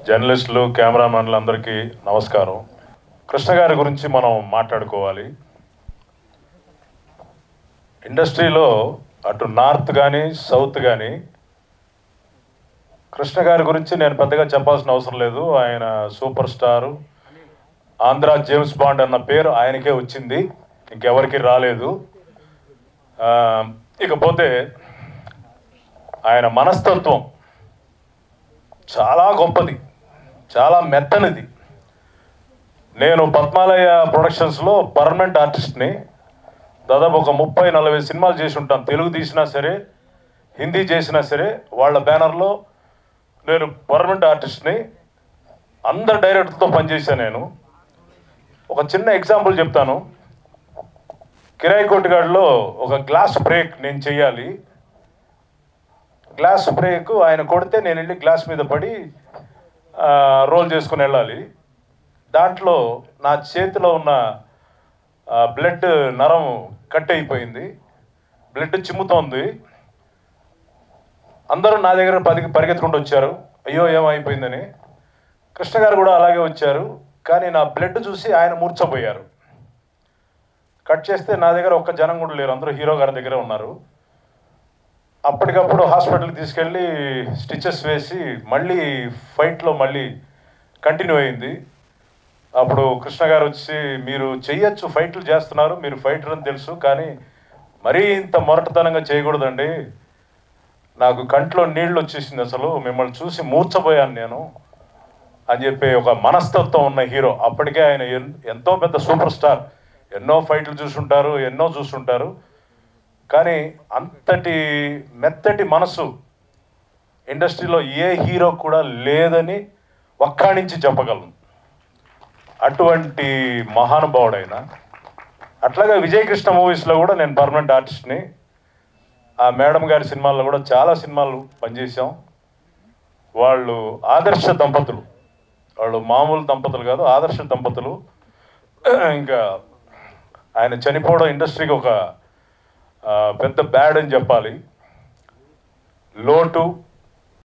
జర్నలిస్టులు కెమెరామెన్లు అందరికీ నమస్కారం కృష్ణ గారి గురించి మనం మాట్లాడుకోవాలి ఇండస్ట్రీలో అటు నార్త్ కానీ సౌత్ కానీ కృష్ణ గారి గురించి నేను పెద్దగా చెప్పాల్సిన అవసరం లేదు ఆయన super star Andhra James Bond అన్న పేరు ఆయనకే వచ్చింది ఇంకెవరికి రాలేదు ఆ, ఇకపోతే ఆయన మనస్తత్వం చాలా గొప్పది చాలా మెత్తనిది నేను పద్మాలయ ప్రొడక్షన్స్లో పర్మనెంట్ ఆర్టిస్ట్ని దాదాపు ఒక ముప్పై నలభై సినిమాలు చేసి ఉంటాను తెలుగు తీసినా సరే హిందీ చేసినా సరే వాళ్ళ బ్యానర్లో నేను పర్మనెంట్ ఆర్టిస్ట్ని అందరు డైరెక్టర్తో పనిచేశాను నేను ఒక చిన్న ఎగ్జాంపుల్ చెప్తాను కిరాయి కొట్టుగాడిలో ఒక గ్లాస్ బ్రేక్ నేను చెయ్యాలి గ్లాస్ బ్రేక్ ఆయన కొడితే నేను వెళ్ళి గ్లాస్ మీద పడి ఆ, రోల్ చేసుకుని వెళ్ళాలి దాంట్లో నా చేతిలో ఉన్న ఆ, బ్లడ్ నరం కట్ అయిపోయింది బ్లడ్ చిమ్ముతోంది అందరూ నా దగ్గర పది పరిగెత్తుకుంటూ వచ్చారు అయ్యో ఏమైపోయిందని కృష్ణ గారు కూడా అలాగే వచ్చారు కానీ నా బ్లడ్ చూసి ఆయన మూర్చపోయారు కట్ చేస్తే నా దగ్గర ఒక్క జనం కూడా లేరు అందరూ హీరో గారి దగ్గరే ఉన్నారు అప్పటికప్పుడు హాస్పిటల్కి తీసుకెళ్ళి స్టిచెస్ వేసి మళ్ళీ ఫైట్లో మళ్ళీ కంటిన్యూ అయింది అప్పుడు కృష్ణ గారు వచ్చి మీరు చెయ్యొచ్చు ఫైట్లు చేస్తున్నారు మీరు ఫైటర్ అని తెలుసు కానీ మరీ ఇంత మొరటతనంగా చేయకూడదండి నాకు కంట్లో నీళ్ళు వచ్చేసింది అసలు మిమ్మల్ని చూసి మూర్చపోయాను నేను అని చెప్పి ఒక మనస్తత్వం ఉన్న హీరో అప్పటికే ఆయన ఎన్- ఎంతో పెద్ద సూపర్ స్టార్ ఎన్నో ఫైట్లు చూసుంటారు ఎన్నో చూసుంటారు కానీ అంతటి మెత్తటి మనసు ఇండస్ట్రీలో ఏ హీరో కూడా లేదని ఒక్కాణించి చెప్పగలను అటువంటి మహానుభావుడైన అట్లాగే విజయ్ కృష్ణ మూవీస్లో కూడా నేను పర్మనెంట్ ఆర్టిస్ట్ని ఆ మేడం గారి సినిమాల్లో కూడా చాలా సినిమాలు పనిచేసాం వాళ్ళు ఆదర్శ దంపతులు వాళ్ళు మామూలు దంపతులు కాదు ఆదర్శ దంపతులు ఇంకా ఆయన చనిపోవడం ఇండస్ట్రీకి ఒక ఆ, పెద్ద బ్యాడ్ అని చెప్పాలి లోటు